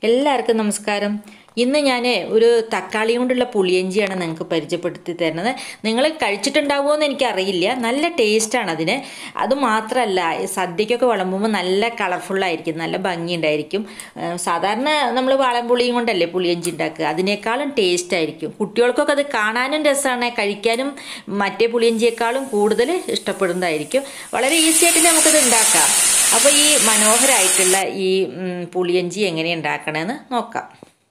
എല്ലാവർക്കും നമസ്കാരം ഇന്ന് ഞാൻ ഒരു തക്കാളി കൊണ്ടുള്ള പുളിയഞ്ചിയാണ് നിങ്ങൾക്ക് പരിചയപ്പെടുത്തി തരുന്നത് നിങ്ങൾ കഴിച്ചിട്ടുണ്ടാവുമോ എന്ന് എനിക്കറിയില്ല നല്ല ടേസ്റ്റാണ് അതിന് അത് മാത്രമല്ല സദ്യക്കൊക്കെ വിളമ്പുമ്പോൾ നല്ല കളർഫുള്ളായിരിക്കും നല്ല ഭംഗിയുണ്ടായിരിക്കും ഏഹ് സാധാരണ നമ്മൾ വാളംപുളിയും കൊണ്ടല്ലേ പുളിയഞ്ചി ഉണ്ടാക്കുക അതിനേക്കാളും ടേസ്റ്റ് ആയിരിക്കും കുട്ടികൾക്കൊക്കെ അത് കാണാനും രസമാണ് കഴിക്കാനും മറ്റേ പുളിയഞ്ചിയേക്കാളും കൂടുതൽ ഇഷ്ടപ്പെടുന്നതായിരിക്കും വളരെ ഈസി ആയിട്ട് നമുക്കിത് ഉണ്ടാക്കാം അപ്പോൾ ഈ മനോഹരമായിട്ടുള്ള ഈ ഉം, പുളിയഞ്ചി എങ്ങനെ ഉണ്ടാക്കണമെന്ന് നോക്കാം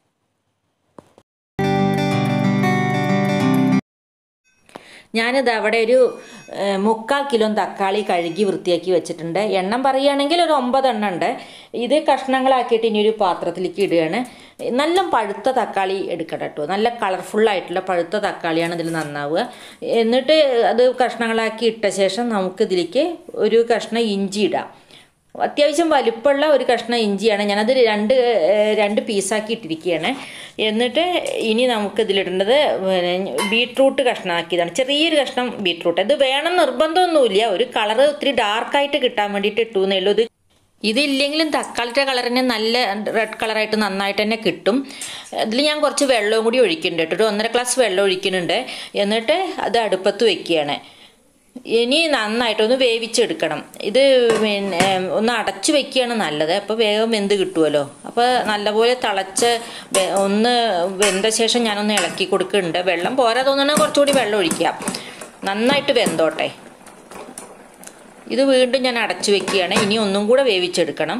ഞാനിത് അവിടെ ഒരു ഏഹ്, മുക്കാൽ കിലോ തക്കാളി കഴുകി വൃത്തിയാക്കി വെച്ചിട്ടുണ്ട് എണ്ണം പറയുകയാണെങ്കിൽ ഒരു ഒമ്പതെണ്ണം ഉണ്ട് ഇത് കഷ്ണങ്ങളാക്കിയിട്ട് ഇനി ഒരു പാത്രത്തിലേക്ക് ഇടുകയാണ് നല്ല പഴുത്ത തക്കാളി എടുക്കണം കേട്ടോ നല്ല കളർഫുള്ളായിട്ടുള്ള പഴുത്ത തക്കാളിയാണ് ഇതിൽ നന്നാവുക എന്നിട്ട് അത് കഷ്ണങ്ങളാക്കി ഇട്ട ശേഷം നമുക്ക് ഇതിലേക്ക് ഒരു കഷ്ണം ഇഞ്ചി ഇടാം അത്യാവശ്യം വലിപ്പമുള്ള ഒരു കഷ്ണം ഇഞ്ചിയാണ് ഞാനത് രണ്ട് ഏഹ്, രണ്ട് പീസാക്കി ഇട്ടിരിക്കുകയാണ് എന്നിട്ട് ഇനി നമുക്ക് ഇതിലിടേണ്ടത് പിന്നെ ബീട്രൂട്ട് കഷ്ണമാക്കിയതാണ് ചെറിയൊരു കഷ്ണം ബീട്രൂട്ട് ഇത് വേണം നിർബന്ധമൊന്നുമില്ല ഒരു കളറ് ഒത്തിരി ഡാർക്കായിട്ട് കിട്ടാൻ വേണ്ടിയിട്ട് ഇട്ടു എന്നേ ഉള്ളൂ ഇത് ഇതില്ലെങ്കിലും തക്കാളിയുടെ കളർ തന്നെ നല്ല റെഡ് കളറായിട്ട് നന്നായിട്ട് തന്നെ കിട്ടും അതിൽ ഞാൻ കുറച്ച് വെള്ളവും കൂടി ഒഴിക്കുന്നുണ്ട് കേട്ടോ ഒരു ഒന്നര ഗ്ലാസ് വെള്ളം ഒഴിക്കുന്നുണ്ട് എന്നിട്ട് അത് അടുപ്പത്ത് വെക്കുകയാണ് ഇനി നന്നായിട്ടൊന്ന് വേവിച്ചെടുക്കണം ഇത് പിന്നെ ഒന്ന് അടച്ചു വെക്കുകയാണ് നല്ലത് അപ്പോൾ വേഗം വെന്ത് കിട്ടുമല്ലോ അപ്പോൾ നല്ലപോലെ തിളച്ച് വെ- ഒന്ന് വെന്ത ശേഷം ഞാനൊന്ന് ഇളക്കി കൊടുക്കുന്നുണ്ട് വെള്ളം പോരാ തോന്നണമെങ്കിൽ കുറച്ചുകൂടി വെള്ളം ഒഴിക്കാം നന്നായിട്ട് വെന്തോട്ടെ ഇത് വീണ്ടും ഞാൻ അടച്ചു വെക്കുകയാണ് ഇനി ഒന്നും കൂടെ വേവിച്ചെടുക്കണം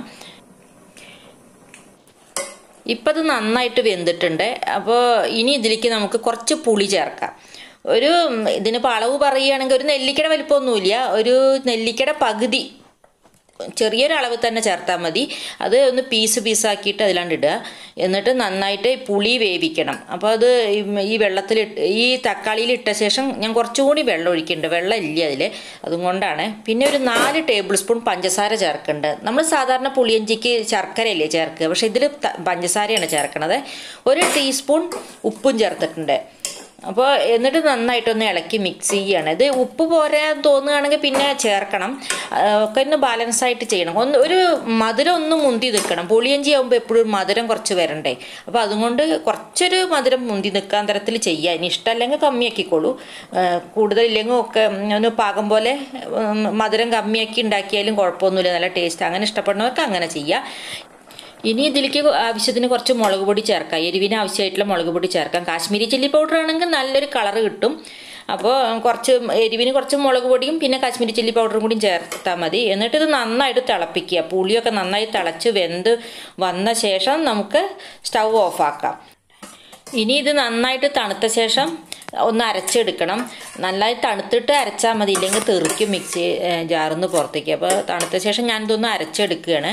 ഇപ്പം ഇത് നന്നായിട്ട് വെന്തിട്ടുണ്ട് അപ്പോൾ ഇനി ഇതിലേക്ക് നമുക്ക് കുറച്ച് പുളി ചേർക്കാം ഒരു ഉം, ഇതിനിപ്പോൾ അളവ് പറയുകയാണെങ്കിൽ ഒരു നെല്ലിക്കയുടെ വലിപ്പമൊന്നുമില്ല ഒരു നെല്ലിക്കയുടെ പകുതി ചെറിയൊരു അളവ് തന്നെ ചേർത്താൽ മതി അത് ഒന്ന് പീസ് പീസാക്കിയിട്ട് അതിലാണ്ട് ഇടുക എന്നിട്ട് നന്നായിട്ട് പുളി വേവിക്കണം അപ്പോൾ അത് ഈ- ഈ വെള്ളത്തിൽ ഈ തക്കാളിയിൽ ഇട്ട ശേഷം ഞാൻ കുറച്ചുകൂടി വെള്ളം ഒഴിക്കുന്നുണ്ട് വെള്ളം ഇല്ല അതിൽ അതുകൊണ്ടാണ് പിന്നെ ഒരു നാല് ടേബിൾ സ്പൂൺ പഞ്ചസാര ചേർക്കുന്നുണ്ട് നമ്മൾ സാധാരണ പുളിയഞ്ചിക്ക് ശർക്കരയല്ലേ ചേർക്കുക പക്ഷേ ഇതിൽ പഞ്ചസാരയാണ് ചേർക്കണത് ഒരു ടീസ്പൂൺ ഉപ്പും ചേർത്തിട്ടുണ്ട് അപ്പോൾ എന്നിട്ട് നന്നായിട്ടൊന്ന് ഇളക്കി മിക്സ് ചെയ്യാണ് ഇത് ഉപ്പ് പോരാ തോന്നുകയാണെങ്കിൽ പിന്നെ ചേർക്കണം ആ, ഒക്കെ ഒന്ന് ബാലൻസ് ആയിട്ട് ചെയ്യണം ഒന്ന് ഒരു മധുരം ഒന്ന് മുന്തി നിൽക്കണം പുളിയഞ്ചി ആകുമ്പോൾ എപ്പോഴും മധുരം കുറച്ച് വരണ്ടേ അപ്പോൾ അതുകൊണ്ട് കുറച്ചൊരു മധുരം മുന്തി നിൽക്കാൻ തരത്തിൽ ചെയ്യുക ഇനി ഇഷ്ടമല്ലെങ്കിൽ കമ്മിയാക്കിക്കോളൂ ആ, കൂടുതലില്ലെങ്കിൽ ഒക്കെ ഒന്ന് പാകം പോലെ ഉം, മധുരം കമ്മിയാക്കി ഉണ്ടാക്കിയാലും കുഴപ്പമൊന്നുമില്ല നല്ല ടേസ്റ്റ് അങ്ങനെ ഇഷ്ടപ്പെടുന്നവർക്ക് അങ്ങനെ ചെയ്യാം ഇനി ഇതിലേക്ക് ആവശ്യത്തിന് കുറച്ച് മുളക് പൊടി ചേർക്കാം എരിവിന് ആവശ്യമായിട്ടുള്ള മുളക് പൊടി ചേർക്കാം കാശ്മീരി ചില്ലി പൗഡർ ആണെങ്കിൽ നല്ലൊരു കളറ് കിട്ടും അപ്പോൾ കുറച്ച് എരിവിന് കുറച്ച് മുളക് പൊടിയും പിന്നെ കാശ്മീരി ചില്ലി പൗഡറും കൂടി ചേർത്താൽ മതി എന്നിട്ട് ഇത് നന്നായിട്ട് തിളപ്പിക്കുക പുളിയൊക്കെ നന്നായി തിളച്ച് വെന്ത് വന്ന ശേഷം നമുക്ക് സ്റ്റൗ ഓഫാക്കാം ഇനി ഇത് നന്നായിട്ട് തണുത്ത ശേഷം ഒന്ന് അരച്ചെടുക്കണം നന്നായി തണുത്തിട്ട് അരച്ചാൽ മതി ഇല്ലെങ്കിൽ തെറിക്കും മിക്സി ജാറിൽ നിന്ന് പുറത്തേക്ക് അപ്പോൾ തണുത്ത ശേഷം ഞാനിതൊന്ന് അരച്ചെടുക്കുകയാണ്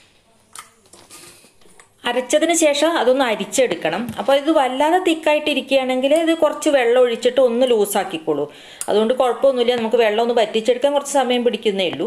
അരച്ചതിന് ശേഷം അതൊന്ന് അരിച്ചെടുക്കണം അപ്പോൾ ഇത് വല്ലാതെ തിക്കായിട്ട് ഇരിക്കുകയാണെങ്കിൽ ഇത് കുറച്ച് വെള്ളം ഒഴിച്ചിട്ട് ഒന്ന് ലൂസാക്കിക്കോളൂ അതുകൊണ്ട് കുഴപ്പമൊന്നുമില്ല നമുക്ക് വെള്ളം ഒന്ന് വറ്റിച്ചെടുക്കാൻ കുറച്ച് സമയം പിടിക്കുന്നേ ഉള്ളൂ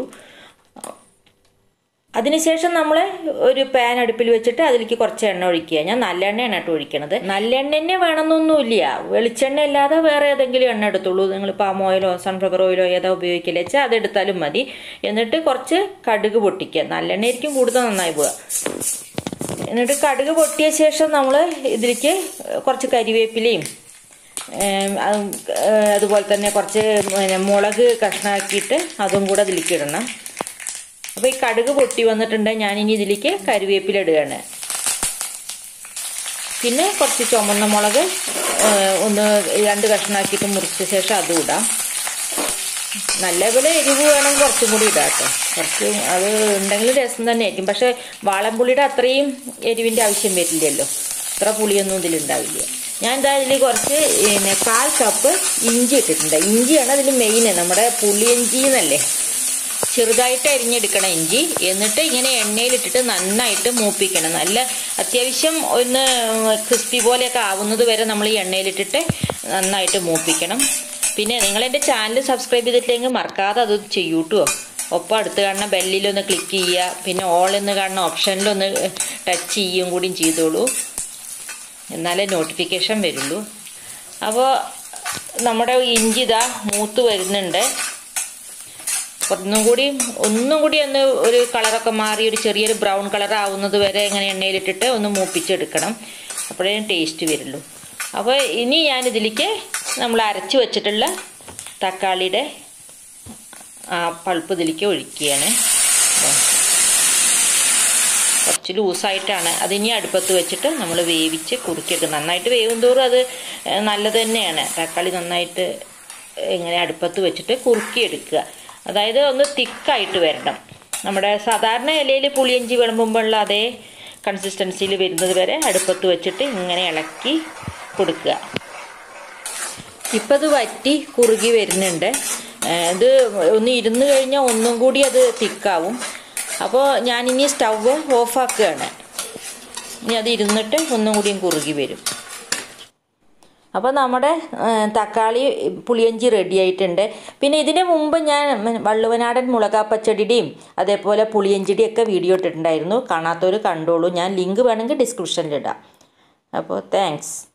അതിനുശേഷം നമ്മൾ ഒരു പാൻ അടുപ്പിൽ വെച്ചിട്ട് അതിലേക്ക് കുറച്ച് എണ്ണ ഒഴിക്കുക ഞാൻ നല്ലെണ്ണയാണ് കേട്ടോ ഒഴിക്കണത് നല്ലെണ്ണ തന്നെ വേണമെന്നൊന്നുമില്ല വെളിച്ചെണ്ണ അല്ലാതെ വേറെ ഏതെങ്കിലും എണ്ണ എടുത്തോളൂ നിങ്ങൾ പാം ഓയിലോ സൺഫ്ലവർ ഓയിലോ ഏതാ ഉപയോഗിക്കില്ല വെച്ചാൽ അതെടുത്താലും മതി എന്നിട്ട് കുറച്ച് കടുക് പൊട്ടിക്കുക നല്ലെണ്ണ ആയിരിക്കും കൂടുതൽ നന്നായി പോവുക എന്നിട്ട് കടുക് പൊട്ടിയ ശേഷം നമ്മൾ ഇതിലേക്ക് കുറച്ച് കരിവേപ്പിലയും ഏം, അതും, ഏ, അതുപോലെ തന്നെ കുറച്ച് പിന്നെ മുളക് കഷ്ണാക്കിയിട്ട് അതും കൂടെ അതിലേക്ക് ഇടണം അപ്പോൾ ഈ കടുക് പൊട്ടി വന്നിട്ടുണ്ട് ഞാനിനി ഇതിലേക്ക് കരിവേപ്പില ഇടുകയാണ് പിന്നെ കുറച്ച് ചുമന്ന മുളക് ഏ, ഒന്ന് രണ്ട് കഷ്ണാക്കിയിട്ട് മുറിച്ച ശേഷം അതും ഇടാം നല്ലപോലെ എരിവ് വേണം കുറച്ചും കൂടി ഇടാം കേട്ടോ കുറച്ച് അത് ഉണ്ടെങ്കിൽ രസം തന്നെ ആയിരിക്കും പക്ഷെ വാളംപുളിയുടെ അത്രയും എരിവിൻ്റെ ആവശ്യം വരില്ലല്ലോ അത്ര പുളിയൊന്നും ഇതിലുണ്ടാവില്ല ഞാൻ എന്താ ഇതിൽ കുറച്ച് പിന്നെ കാൽ കപ്പ് ഇഞ്ചി ഇട്ടിട്ടുണ്ട് ഇഞ്ചിയാണ് അതിൽ മെയിൻ നമ്മുടെ പുളിയിഞ്ചി എന്നല്ലേ ചെറുതായിട്ട് അരിഞ്ഞെടുക്കണം ഇഞ്ചി എന്നിട്ട് ഇങ്ങനെ എണ്ണയിലിട്ടിട്ട് നന്നായിട്ട് മൂപ്പിക്കണം നല്ല അത്യാവശ്യം ഒന്ന് ക്രിസ്പി പോലെയൊക്കെ ആവുന്നത് വരെ നമ്മൾ ഈ എണ്ണയിലിട്ടിട്ട് നന്നായിട്ട് മൂപ്പിക്കണം പിന്നെ നിങ്ങൾ എൻ്റെ ചാനൽ സബ്സ്ക്രൈബ് ചെയ്തിട്ടില്ലെങ്കിൽ മറക്കാതെ അത് ചെയ്യൂട്ടോ ഒപ്പം അടുത്ത് കാണുന്ന ബെല്ലിലൊന്ന് ക്ലിക്ക് ചെയ്യുക പിന്നെ ഓൾ എന്ന് കാണുന്ന ഓപ്ഷനിലൊന്ന് ടച്ച് ചെയ്യുകയും കൂടിയും ചെയ്തോളൂ എന്നാലേ നോട്ടിഫിക്കേഷൻ വരുള്ളൂ അപ്പോൾ നമ്മുടെ ഇഞ്ചി ഇതാ മൂത്ത് വരുന്നുണ്ട് ഒന്നും കൂടി ഒന്നും കൂടി ഒന്ന് ഒരു കളറൊക്കെ മാറി ഒരു ചെറിയൊരു ബ്രൗൺ കളർ ആവുന്നത് വരെ ഇങ്ങനെ എണ്ണയിലിട്ടിട്ട് ഒന്ന് മൂപ്പിച്ചെടുക്കണം അപ്പോഴേ ടേസ്റ്റ് വരുള്ളൂ അപ്പോൾ ഇനി ഞാനിതിലേക്ക് നമ്മൾ അരച്ച് വെച്ചിട്ടുള്ള തക്കാളിയുടെ ആ പൾപ്പ് ഇതിലേക്ക് ഒഴിക്കുകയാണ് കുറച്ച് ലൂസായിട്ടാണ് അതിനി അടുപ്പത്ത് വെച്ചിട്ട് നമ്മൾ വേവിച്ച് കുറുക്കിയെടുക്കും നന്നായിട്ട് വേവും തോറും അത് നല്ലത് തന്നെയാണ് തക്കാളി നന്നായിട്ട് ഇങ്ങനെ അടുപ്പത്ത് വെച്ചിട്ട് കുറുക്കിയെടുക്കുക അതായത് ഒന്ന് തിക്കായിട്ട് വരണം നമ്മുടെ സാധാരണ ഇലയിൽ പുളിയഞ്ചി വിളമ്പുമ്പോഴുള്ള അതേ കൺസിസ്റ്റൻസിയിൽ വരുന്നത് വരെ അടുപ്പത്ത് വെച്ചിട്ട് ഇങ്ങനെ ഇളക്കി കൊടുക്കുക ഇപ്പം ഇത് വറ്റി കുറുകി വരുന്നുണ്ട് ഇത് ഒന്ന് ഇരുന്ന് കഴിഞ്ഞാൽ ഒന്നും കൂടി അത് തിക്കാവും അപ്പോൾ ഞാനിനി സ്റ്റവ് ഓഫാക്കുകയാണ് ഇനി അത് ഇരുന്നിട്ട് ഒന്നും കൂടിയും കുറുകി വരും അപ്പോൾ നമ്മുടെ തക്കാളി പുളിയഞ്ചി റെഡി ആയിട്ടുണ്ട് പിന്നെ ഇതിന് മുമ്പ് ഞാൻ വള്ളുവനാടൻ മുളകാ പച്ചടിയുടെയും അതേപോലെ പുളിയഞ്ചിയുടെയും ഒക്കെ വീഡിയോ ഇട്ടിട്ടുണ്ടായിരുന്നു കാണാത്തവർ കണ്ടോളൂ ഞാൻ ലിങ്ക് വേണമെങ്കിൽ ഡിസ്ക്രിപ്ഷനിലിടാം അപ്പോൾ താങ്ക്സ്